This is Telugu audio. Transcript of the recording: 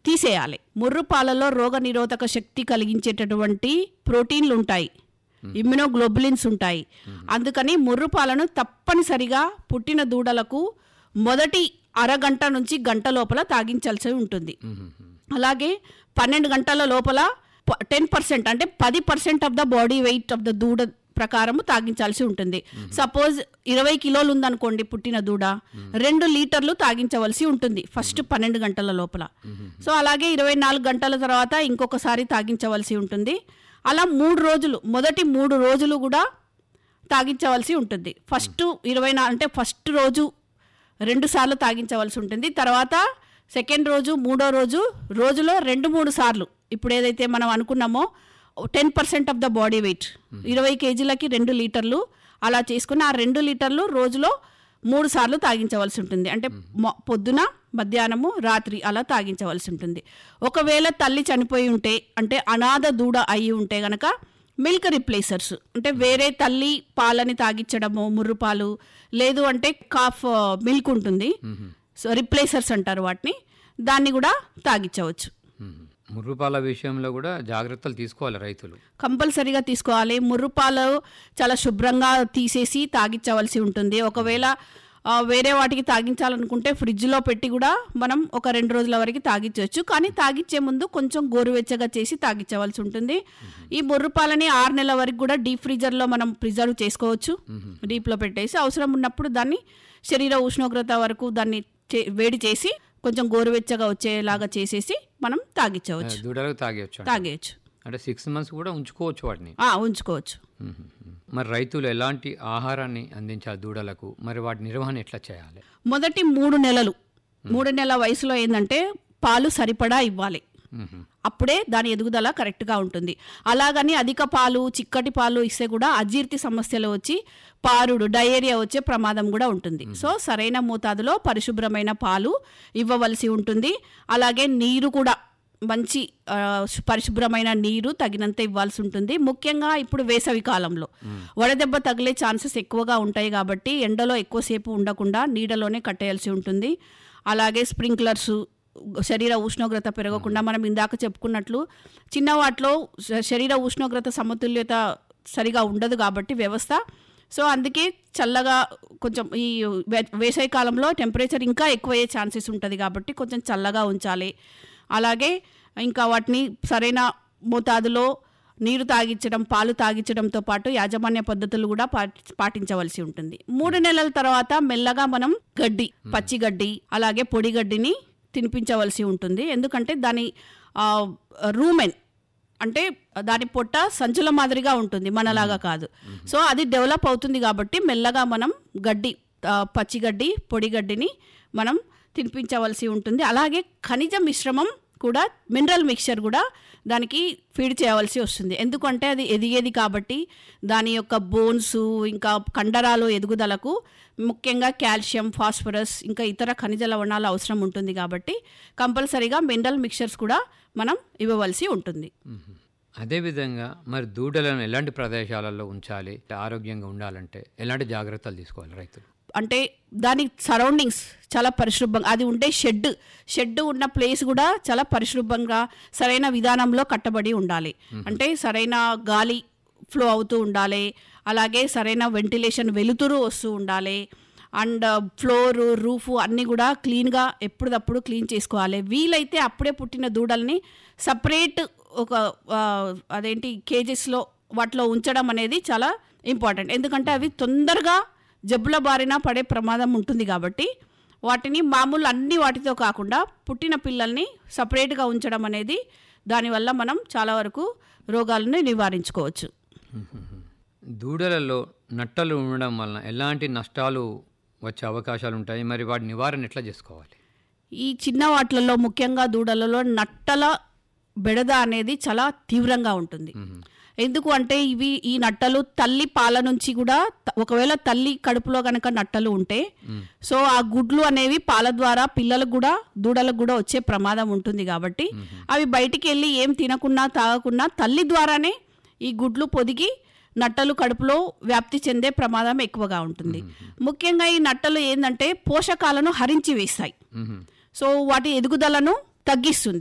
తీసేయాలి ముర్రు పాలలో రోగ నిరోధక శక్తి కలిగించేటటువంటి ప్రోటీన్లు ఉంటాయి ఇమ్యునోగ్లోబులిన్స్ ఉంటాయి అందుకని ముర్రు పాలను తప్పనిసరిగా పుట్టిన దూడలకు మొదటి అరగంట నుంచి గంట లోపల తాగించాల్సి ఉంటుంది అలాగే పన్నెండు గంటల లోపల టెన్ పర్సెంట్ అంటే పది percent of the body weight of the దూడ ప్రకారము తాగించాల్సి ఉంటుంది సపోజ్ ఇరవై కిలోలు ఉందనుకోండి పుట్టిన దూడ రెండు లీటర్లు తాగించవలసి ఉంటుంది ఫస్ట్ పన్నెండు గంటల లోపల సో అలాగే ఇరవై నాలుగు గంటల తర్వాత ఇంకొకసారి తాగించవలసి ఉంటుంది అలా మూడు రోజులు మొదటి మూడు రోజులు కూడా తాగించవలసి ఉంటుంది ఫస్ట్ ఇరవై నా అంటే ఫస్ట్ రోజు రెండు సార్లు తాగించవలసి ఉంటుంది తర్వాత సెకండ్ రోజు మూడో రోజు రోజులో రెండు మూడు సార్లు ఇప్పుడు ఏదైతే మనం అనుకున్నామో ten percent of the body weight ఇరవై కేజీలకి రెండు లీటర్లు అలా చేసుకుని ఆ రెండు లీటర్లు రోజులో మూడు సార్లు తాగించవలసి ఉంటుంది అంటే మొ- పొద్దున మధ్యాహ్నము రాత్రి అలా తాగించవలసి ఉంటుంది ఒకవేళ తల్లి చనిపోయి ఉంటే అంటే అనాథ దూడ అయి ఉంటే గనక మిల్క్ రిప్లేసర్స్ అంటే వేరే తల్లి పాలని తాగించడము ముర్రు పాలు లేదు అంటే కాఫ్ మిల్క్ ఉంటుంది సో రిప్లేసర్స్ అంటారు వాటిని దాన్ని కూడా తాగించవచ్చు మ్మ్. ముర్రుపాల విషయంలో కూడా జాగ్రత్తలు తీసుకోవాలి రైతులు కంపల్సరీగా తీసుకోవాలి ముర్రుపాలు చాలా శుభ్రంగా తీసేసి తాగించవలసి ఉంటుంది ఒకవేళ ఆ, వేరే వాటికి తాగించాలనుకుంటే ఫ్రిడ్జ్లో పెట్టి కూడా మనం ఒక రెండు రోజుల వరకు తాగించవచ్చు కానీ తాగించే ముందు కొంచెం గోరువెచ్చగా చేసి తాగించవలసి ఉంటుంది ఈ ముర్రుపాలని ఆరు నెలల వరకు కూడా డీప్ ఫ్రీజర్లో మనం ప్రిజర్వ్ చేసుకోవచ్చు డీప్లో పెట్టేసి అవసరం ఉన్నప్పుడు దాన్ని శరీర ఉష్ణోగ్రత వరకు దాన్ని చే- వేడి చేసి కొంచెం గోరువెచ్చగా వచ్చేలాగా చేసేసి మనం తాగించవచ్చు దూడలకు తాగేయచ్చు అంట. తాగేయచ్చు అంటే సిక్స్ మంత్స్ కూడా ఉంచుకోవచ్చు వాటిని ఆ, ఉంచుకోవచ్చు మ్మ్. మరి రైతులు ఎలాంటి ఆహారాన్ని అందించాలి దూడలకు మరి వాటి నిర్వహణ ఎట్లా చేయాలి మొదటి మూడు నెలలు మూడు నెలల వయసులో ఏంటంటే పాలు సరిపడా ఇవ్వాలి మ్మ్. అప్పుడే దాని ఎదుగుదల కరెక్ట్గా ఉంటుంది అలాగని అధిక పాలు చిక్కటి పాలు ఇస్తే కూడా అజీర్తి సమస్యలు వచ్చి పారుడు డయేరియా వచ్చే ప్రమాదం కూడా ఉంటుంది సో సరైన మోతాదులో పరిశుభ్రమైన పాలు ఇవ్వవలసి ఉంటుంది అలాగే నీరు కూడా మంచి ఆ, పరిశుభ్రమైన నీరు తగినంత ఇవ్వాల్సి ఉంటుంది ముఖ్యంగా ఇప్పుడు వేసవి కాలంలో వడదెబ్బ తగిలే ఛాన్సెస్ ఎక్కువగా ఉంటాయి కాబట్టి ఎండలో ఎక్కువసేపు ఉండకుండా నీడలోనే కట్టేయాల్సి ఉంటుంది అలాగే స్ప్రింక్లర్స్ శరీర ఉష్ణోగ్రత పెరగకుండా మనం ఇందాక చెప్పుకున్నట్లు చిన్న వాటిలో శ- శరీర ఉష్ణోగ్రత సమతుల్యత సరిగా ఉండదు కాబట్టి వ్యవస్థ సో అందుకే చల్లగా కొంచెం ఈ వే- వేసవి కాలంలో టెంపరేచర్ ఇంకా ఎక్కువయ్యే ఛాన్సెస్ ఉంటుంది కాబట్టి కొంచెం చల్లగా ఉంచాలి అలాగే ఇంకా వాటిని సరైన మోతాదులో నీరు తాగించడం పాలు తాగించడంతో పాటు యాజమాన్య పద్ధతులు కూడా పాటి- పాటించవలసి ఉంటుంది మూడు నెలల తర్వాత మెల్లగా మనం గడ్డి పచ్చి గడ్డి అలాగే పొడి గడ్డిని తినిపించవలసి ఉంటుంది ఎందుకంటే దాని ఆ, రూమెన్ అంటే దాని పొట్ట సంచుల మాదిరిగా ఉంటుంది మనలాగా కాదు సో అది డెవలప్ అవుతుంది కాబట్టి మెల్లగా మనం గడ్డి ఆ, పచ్చి గడ్డి పొడి గడ్డిని మనం తినిపించవలసి ఉంటుంది అలాగే ఖనిజ మిశ్రమం కూడా మినరల్ మిక్చర్ కూడా దానికి ఫీడ్ చేయవలసి వస్తుంది ఎందుకంటే అది ఎదిగేది కాబట్టి దాని యొక్క బోన్స్ ఇంకా కండరాలు ఎదుగుదలకు ముఖ్యంగా కాల్షియం ఫాస్ఫరస్ ఇంకా ఇతర ఖనిజ లవణాలు అవసరం ఉంటుంది కాబట్టి కంపల్సరీగా మినరల్ మిక్చర్స్ కూడా మనం ఇవ్వవలసి ఉంటుంది మ్మ్. అదేవిధంగా మరి దూడలను ఎలాంటి ప్రదేశాలలో ఉంచాలి ఆరోగ్యంగా ఉండాలంటే ఎలాంటి జాగ్రత్తలు తీసుకోవాలి రైతులు అంటే దాని సరౌండింగ్స్ చాలా పరిశుభ్రంగా అది ఉండే షెడ్ షెడ్ ఉన్న ప్లేస్ కూడా చాలా పరిశుభ్రంగా సరైన విధానంలో కట్టబడి ఉండాలి అంటే సరైన గాలి ఫ్లో అవుతూ ఉండాలి అలాగే సరైన వెంటిలేషన్ వెలుతురు వస్తూ ఉండాలి అండ్ ఫ్లోర్ రూఫ్ అన్నీ కూడా క్లీన్గా ఎప్పుడప్పుడు క్లీన్ చేసుకోవాలి వీలైతే అప్పుడే పుట్టిన దూడల్ని సపరేట్ ఒక ఆ, అదేంటి కేజెస్లో వాటిలో ఉంచడం అనేది చాలా ఇంపార్టెంట్ ఎందుకంటే అవి తొందరగా జబ్బుల బారిన పడే ప్రమాదం ఉంటుంది కాబట్టి వాటిని మామూలు అన్ని వాటితో కాకుండా పుట్టిన పిల్లల్ని సపరేట్గా ఉంచడం అనేది దానివల్ల మనం చాలా వరకు రోగాలను నివారించుకోవచ్చు దూడలలో నట్టలు ఉండడం వలన ఎలాంటి నష్టాలు వచ్చే అవకాశాలు ఉంటాయి మరి వాటి నివారణ ఎట్లా చేసుకోవాలి ఈ చిన్న వాటిలలో ముఖ్యంగా దూడలలో నట్టల బెడద అనేది చాలా తీవ్రంగా ఉంటుంది ఎందుకు అంటే ఇవి ఈ నట్టలు తల్లి పాల నుంచి కూడా త- ఒకవేళ తల్లి కడుపులో గనక నట్టలు ఉంటే సో ఆ గుడ్లు అనేవి పాల ద్వారా పిల్లలకు కూడా దూడలకు కూడా వచ్చే ప్రమాదం ఉంటుంది కాబట్టి అవి బయటికి వెళ్ళి ఏం తినకున్నా తాగకున్నా తల్లి ద్వారానే ఈ గుడ్లు పొదిగి నట్టలు కడుపులో వ్యాప్తి చెందే ప్రమాదం ఎక్కువగా ఉంటుంది ముఖ్యంగా ఈ నట్టలు ఏంటంటే పోషకాలను హరించి వేస్తాయి మ్మ్. సో వాటి ఎదుగుదలను తగ్గిస్తుంది